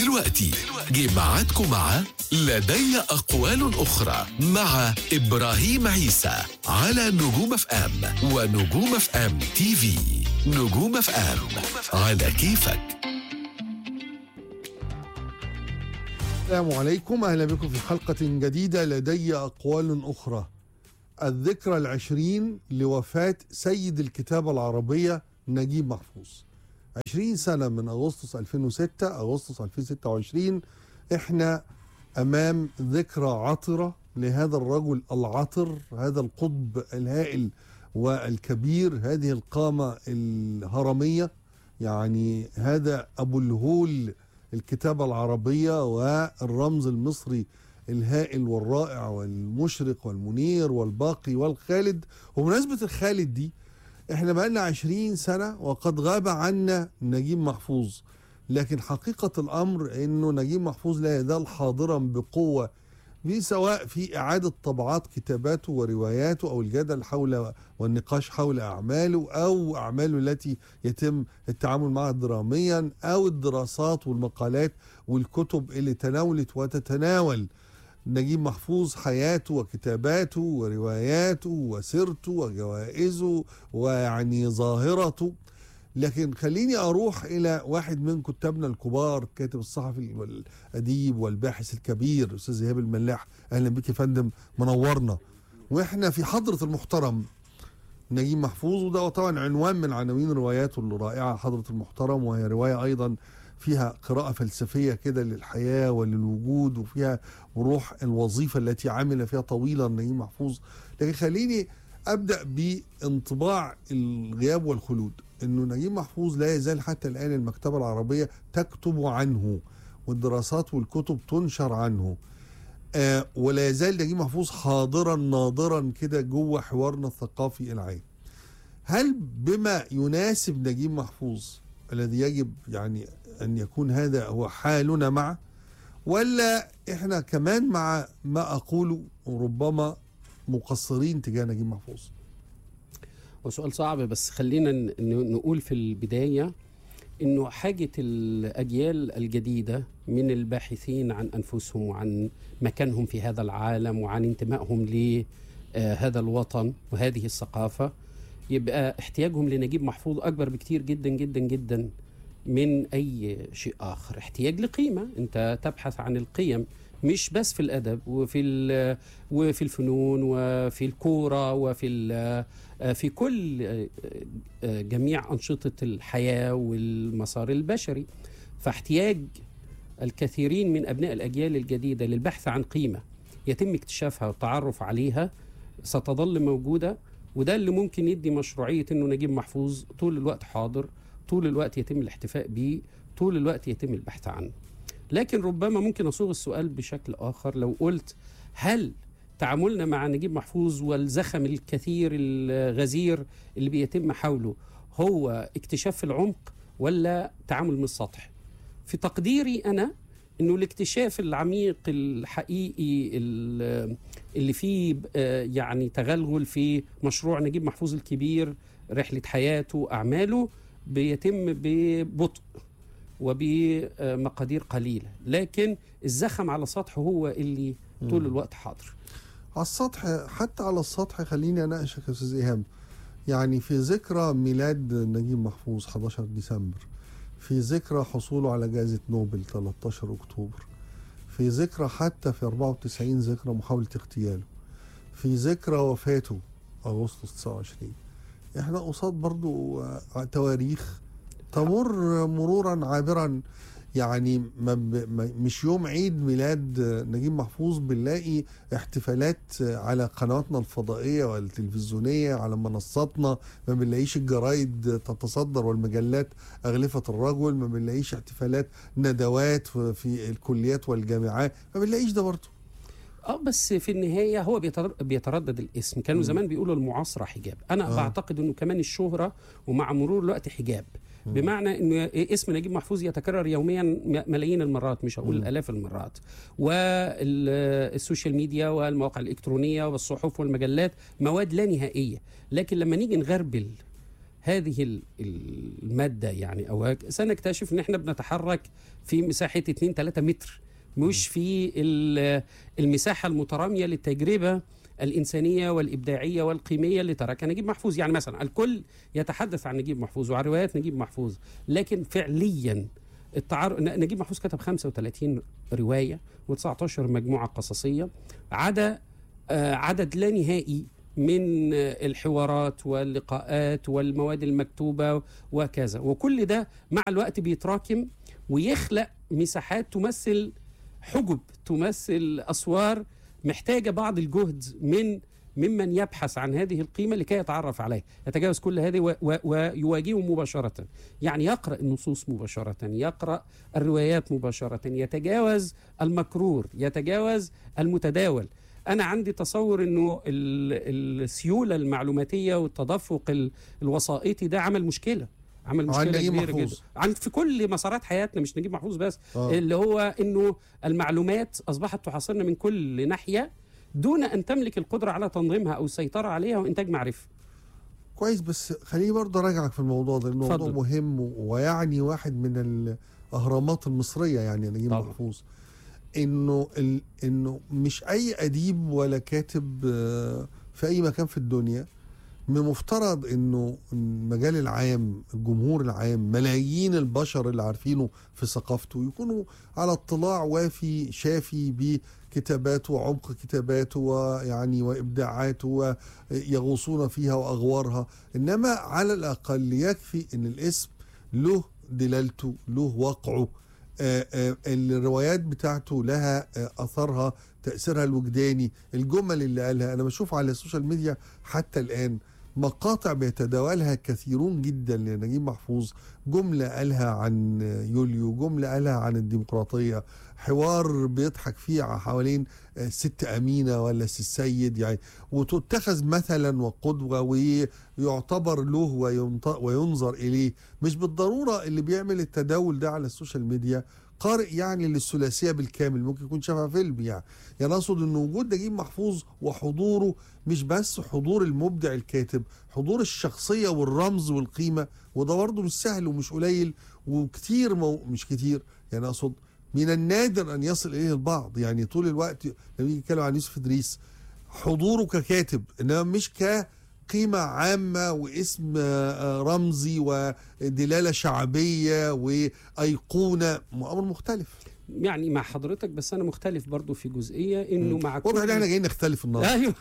دلوقتي جه ميعادكم مع لدي أقوال أخرى مع إبراهيم عيسى على نجوم اف ام ونجوم اف ام تي في نجوم اف ام على كيفك السلام عليكم أهلا بكم في حلقة جديدة لدي أقوال أخرى الذكرى العشرين لوفاة سيد الكتابة العربية نجيب محفوظ عشرين سنة من أغسطس 2006 أغسطس 2026 إحنا أمام ذكرى عطرة لهذا الرجل العطر هذا القطب الهائل والكبير هذه القامة الهرمية يعني هذا أبو الهول الكتابة العربية والرمز المصري الهائل والرائع والمشرق والمنير والباقي والخالد وبمناسبة الخالد دي احنا بقالنا عشرين سنة وقد غاب عنا نجيب محفوظ لكن حقيقة الأمر أنه نجيب محفوظ لا يزال حاضرا بقوة في سواء في إعادة طبعات كتاباته ورواياته أو الجدل حول والنقاش حول أعماله أو أعماله التي يتم التعامل معها دراميا أو الدراسات والمقالات والكتب اللي تناولت وتتناول نجيب محفوظ حياته وكتاباته ورواياته وسيرته وجوائزه ويعني ظاهرته لكن خليني اروح الى واحد من كتابنا الكبار الكاتب الصحفي والاديب والباحث الكبير استاذ ايهاب الملاح اهلا بك يا فندم منورنا واحنا في حضره المحترم نجيب محفوظ وده طبعا عنوان من عناوين رواياته الرائعه حضره المحترم وهي روايه ايضا فيها قراءة فلسفية كده للحياة وللوجود وفيها روح الوظيفة التي عمل فيها طويلا نجيب محفوظ لكن خليني أبدأ بانطباع الغياب والخلود أنه نجيب محفوظ لا يزال حتى الآن المكتبة العربية تكتب عنه والدراسات والكتب تنشر عنه آه ولا يزال نجيب محفوظ حاضرا ناظرا كده جوه حوارنا الثقافي العام هل بما يناسب نجيب محفوظ الذي يجب يعني أن يكون هذا هو حالنا معه ولا إحنا كمان مع ما أقوله ربما مقصرين تجاه نجيب محفوظ وسؤال صعب بس خلينا ن- نقول في البداية انه حاجة الاجيال الجديدة من الباحثين عن انفسهم وعن مكانهم في هذا العالم وعن انتمائهم لهذا الوطن وهذه الثقافة يبقى احتياجهم لنجيب محفوظ اكبر بكتير جدا جدا جدا من اي شيء اخر احتياج لقيمة انت تبحث عن القيم مش بس في الادب وفي ال- وفي الفنون وفي الكوره وفي ال- في كل جميع انشطه الحياه والمسار البشري فاحتياج الكثيرين من ابناء الاجيال الجديده للبحث عن قيمه يتم اكتشافها والتعرف عليها ستظل موجوده وده اللي ممكن يدي مشروعيه انه نجيب محفوظ طول الوقت حاضر طول الوقت يتم الاحتفاء به طول الوقت يتم البحث عنه لكن ربما ممكن اصوغ السؤال بشكل اخر لو قلت هل تعاملنا مع نجيب محفوظ والزخم الكثير الغزير اللي بيتم حوله هو اكتشاف في العمق ولا تعامل من السطح في تقديري انا انه الاكتشاف العميق الحقيقي ال- اللي فيه آه، يعني تغلغل في مشروع نجيب محفوظ الكبير رحله حياته اعماله بيتم ببطء وبمقادير قليله لكن الزخم على سطحه هو اللي طول الوقت حاضر على السطح حتى على السطح خليني اناقشك يا استاذ ايهاب يعني في ذكرى ميلاد نجيب محفوظ 11 ديسمبر في ذكرى حصوله على جائزة نوبل 13 أكتوبر في ذكرى حتى في 94 ذكرى محاولة اغتياله في ذكرى وفاته أغسطس 29 احنا قصاد برضو آه، تواريخ تمر مرورا عابرا يعني ما ب... ما مش يوم عيد ميلاد نجيب محفوظ بنلاقي احتفالات على قنواتنا الفضائية والتلفزيونية على منصاتنا ما بنلاقيش الجرايد تتصدر والمجلات أغلفة الرجل ما بنلاقيش احتفالات ندوات في الكليات والجامعات ما بنلاقيش ده برضه اه بس في النهايه هو بيتر- بيتردد الاسم كانوا مم. زمان بيقولوا المعاصره حجاب انا آه. آه. بعتقد انه كمان الشهره ومع مرور الوقت حجاب بمعنى انه اسم نجيب محفوظ يتكرر يوميا م- ملايين المرات مش هقول مم. الاف المرات والسوشيال ميديا والمواقع الالكترونيه والصحف والمجلات مواد لا نهائيه لكن لما نيجي نغربل هذه ال- الماده يعني او هك- سنكتشف ان احنا بنتحرك في مساحه 2 3 متر مش في ال- المساحه المتراميه للتجربه الانسانيه والابداعيه والقيميه اللي تركها نجيب محفوظ يعني مثلا الكل يتحدث عن نجيب محفوظ وعن روايات نجيب محفوظ لكن فعليا التعار... ن- نجيب محفوظ كتب 35 روايه و19 مجموعه قصصيه عدا آه، عدد لا نهائي من آه، الحوارات واللقاءات والمواد المكتوبه وكذا وكل ده مع الوقت بيتراكم ويخلق مساحات تمثل حجب تمثل اسوار محتاجه بعض الجهد من ممن يبحث عن هذه القيمه لكي يتعرف عليها يتجاوز كل هذه و- و- ويواجهه مباشره يعني يقرا النصوص مباشره يقرا الروايات مباشره يتجاوز المكرور يتجاوز المتداول انا عندي تصور انه ال- السيوله المعلوماتيه والتدفق ال- الوسائطي ده عمل مشكله عمل عن مشكله نجيب كبيره محفوظ. جدا عن في كل مسارات حياتنا مش نجيب محفوظ بس آه. اللي هو انه المعلومات اصبحت تحاصرنا من كل ناحيه دون ان تملك القدره على تنظيمها او السيطره عليها وانتاج معرفه كويس بس خليني برضه اراجعك في الموضوع ده الموضوع اتفضل. مهم ويعني واحد من الاهرامات المصريه يعني نجيب طبعا. محفوظ انه ال... انه مش اي اديب ولا كاتب آه، في اي مكان في الدنيا من المفترض انه المجال العام الجمهور العام ملايين البشر اللي عارفينه في ثقافته يكونوا على اطلاع وافي شافي بكتاباته وعمق كتاباته ويعني وابداعاته ويغوصون فيها واغوارها انما على الاقل يكفي ان الاسم له دلالته له وقعه آه، آه، الروايات بتاعته لها آه، اثرها تاثيرها الوجداني الجمل اللي قالها انا بشوف على السوشيال ميديا حتى الان مقاطع بيتداولها كثيرون جدا لنجيب محفوظ جملة قالها عن يوليو جملة قالها عن الديمقراطية حوار بيضحك فيه حوالين ست أمينة ولا ست السيد يعني وتتخذ مثلا وقدوة ويعتبر له وينط- وينظر إليه مش بالضرورة اللي بيعمل التداول ده على السوشيال ميديا قارئ يعني للثلاثيه بالكامل ممكن يكون شافها فيلم يعني يعني اقصد ان وجود نجيب محفوظ وحضوره مش بس حضور المبدع الكاتب حضور الشخصيه والرمز والقيمه وده برضه مش سهل ومش قليل وكتير مو مش كتير يعني اقصد من النادر ان يصل اليه البعض يعني طول الوقت لما يجي يتكلم عن يوسف ادريس حضوره ككاتب انما مش كقيمه عامه واسم آه، رمزي ودلاله شعبيه وايقونه امر مختلف يعني مع حضرتك بس انا مختلف برضو في جزئيه انه مع واضح ان كل- احنا جايين نختلف النهارده ايوه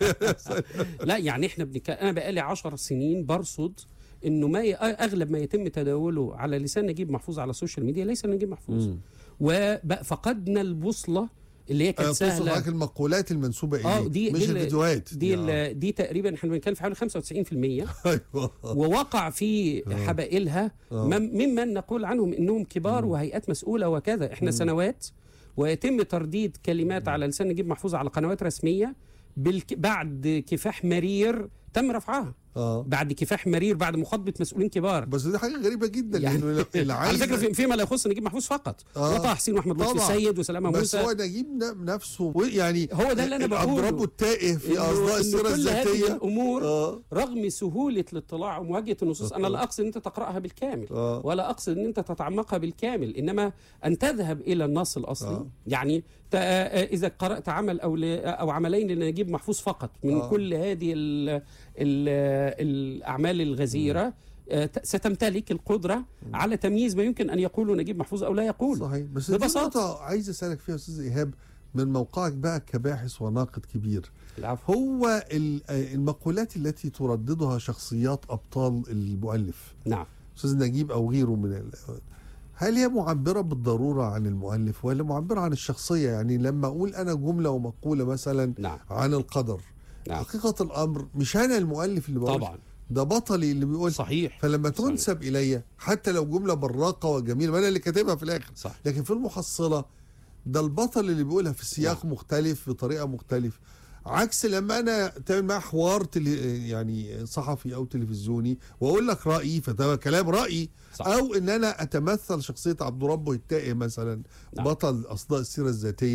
لا يعني احنا بنك... انا بقالي عشر سنين برصد انه ما ي... اغلب ما يتم تداوله على لسان نجيب محفوظ على السوشيال ميديا ليس نجيب محفوظ مم. وفقدنا البوصله اللي هي آه، كانت تقصد سهله حضرتك المقولات المنسوبه اليه اه دي مش دي ال- الفيديوهات دي آه. ال- دي تقريبا احنا بنتكلم في حوالي 95% ايوه ووقع في حبائلها آه. مم- ممن نقول عنهم انهم كبار وهيئات مسؤوله وكذا احنا سنوات ويتم ترديد كلمات على لسان نجيب محفوظ على قنوات رسميه بالك... بعد كفاح مرير تم رفعها اه بعد كفاح مرير بعد مخاطبه مسؤولين كبار بس دي حاجه غريبه جدا يعني لانه اللي على عايز فكره في- فيما لا يخص نجيب محفوظ فقط آه. وطه حسين واحمد لطفي طبعاً. السيد وسلامه بس موسى هو نجيب ن- نفسه و- يعني هو ده اللي أنا بقوله. اضربه التائه في إنه- اصداء إنه السيره كل هذه الذاتيه الامور اه رغم سهولة الاطلاع ومواجهة النصوص أنا لا أقصد أن أنت تقرأها بالكامل آه. ولا أقصد أن أنت تتعمقها بالكامل إنما أن تذهب إلى النص الأصلي آه. يعني ت- آه، إذا قرأت عمل أو ل- أو عملين لنجيب محفوظ فقط من آه. كل هذه ال ال الأعمال الغزيرة آه، ت- ستمتلك القدرة على تمييز ما يمكن أن يقوله نجيب محفوظ أو لا يقول صحيح بس دي ببساطة. نقطه عايز اسالك فيها يا استاذ ايهاب من موقعك بقى كباحث وناقد كبير العفو هو ال- آه، المقولات التي ترددها شخصيات ابطال المؤلف نعم استاذ نجيب او غيره من ال... هل هي معبره بالضروره عن المؤلف ولا معبره عن الشخصيه يعني لما اقول انا جمله ومقوله مثلا نعم عن القدر نعم حقيقه الامر مش انا المؤلف اللي بقول طبعا ده بطلي اللي بيقول صحيح فلما صحيح. تنسب الي حتى لو جمله براقه وجميله ما انا اللي كاتبها في الاخر صح لكن في المحصله ده البطل اللي بيقولها في سياق مختلف بطريقه مختلفه عكس لما انا تعمل معاه حوار تلي يعني صحفي او تلفزيوني واقول لك رايي فده كلام رايي صح. او ان انا اتمثل شخصيه عبد ربه التائه مثلا نعم. بطل اصداء السيره الذاتيه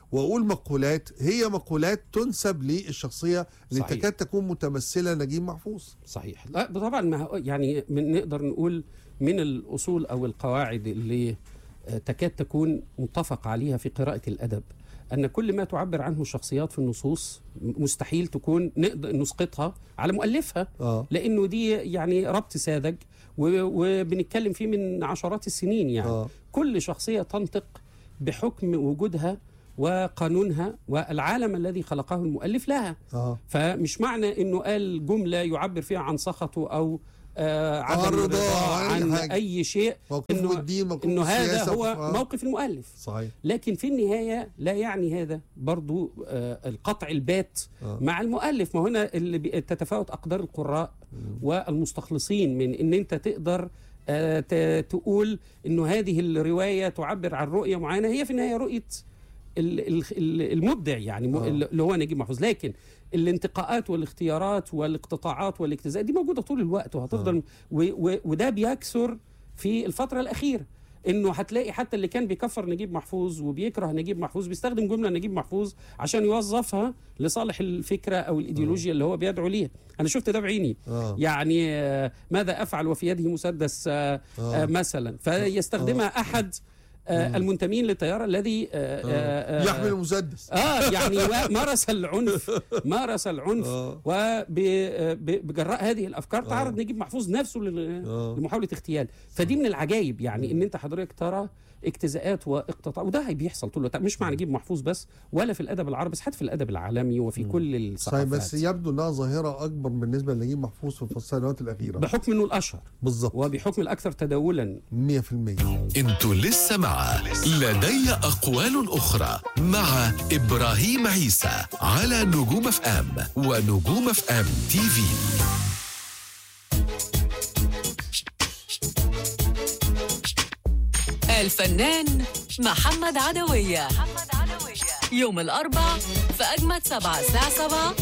واقول مقولات هي مقولات تنسب للشخصيه اللي صحيح. تكاد تكون متمثله نجيب محفوظ صحيح لا طبعا ما هو- يعني من نقدر نقول من الاصول او القواعد اللي آه، تكاد تكون متفق عليها في قراءه الادب ان كل ما تعبر عنه الشخصيات في النصوص مستحيل تكون نقدر نسقطها على مؤلفها اه لانه دي يعني ربط ساذج و- وبنتكلم فيه من عشرات السنين يعني اه كل شخصيه تنطق بحكم وجودها وقانونها والعالم الذي خلقه المؤلف لها اه فمش معنى انه قال جمله يعبر فيها عن سخطه او آه عدم الرضا الرضا عن عن حاجة. اي شيء موقفه إنه- الدين موقفه انه هذا السياسة، هو آه. موقف المؤلف صحيح لكن في النهايه لا يعني هذا برضو آه القطع البات آه. مع المؤلف ما هنا اللي بي- تتفاوت اقدار القراء والمستخلصين من ان انت تقدر آه، ت- تقول انه هذه الروايه تعبر عن رؤيه معينه هي في النهايه رؤيه ال- ال- ال- المبدع يعني م- آه. اللي هو نجيب محفوظ لكن الانتقاءات والاختيارات والاقتطاعات والاجتزاء دي موجوده طول الوقت وهتفضل و- و- وده بيكثر في الفتره الاخيره انه هتلاقي حتى اللي كان بيكفر نجيب محفوظ وبيكره نجيب محفوظ بيستخدم جمله نجيب محفوظ عشان يوظفها لصالح الفكره او الايديولوجيا اللي هو بيدعو ليها انا شفت ده بعيني اه يعني آه، ماذا افعل وفي يده مسدس آه، آه، اه مثلا فيستخدمها احد آه، المنتمين للتيار الذي آه، آه، آه، يحمل المسدس اه يعني مارس العنف مارس العنف اه وبجراء هذه الافكار تعرض نجيب محفوظ نفسه لل- آه. لمحاوله اغتيال فدي من العجائب يعني ان انت حضرتك ترى اجتزاءات واقتطاع وده بيحصل طول الوقت مش مع نجيب محفوظ بس ولا في الادب العربي بس حتى في الادب العالمي وفي كل صحيح الثقافات بس يبدو انها ظاهره اكبر بالنسبه لنجيب محفوظ في السنوات الاخيره بحكم انه الاشهر بالظبط وبحكم الاكثر تداولا 100% انتوا لسه مع لدي أقوال أخرى مع إبراهيم عيسى على نجوم اف ام ونجوم اف ام تي في الفنان محمد عدوية يوم الأربع في أجمد سبعة الساعة 7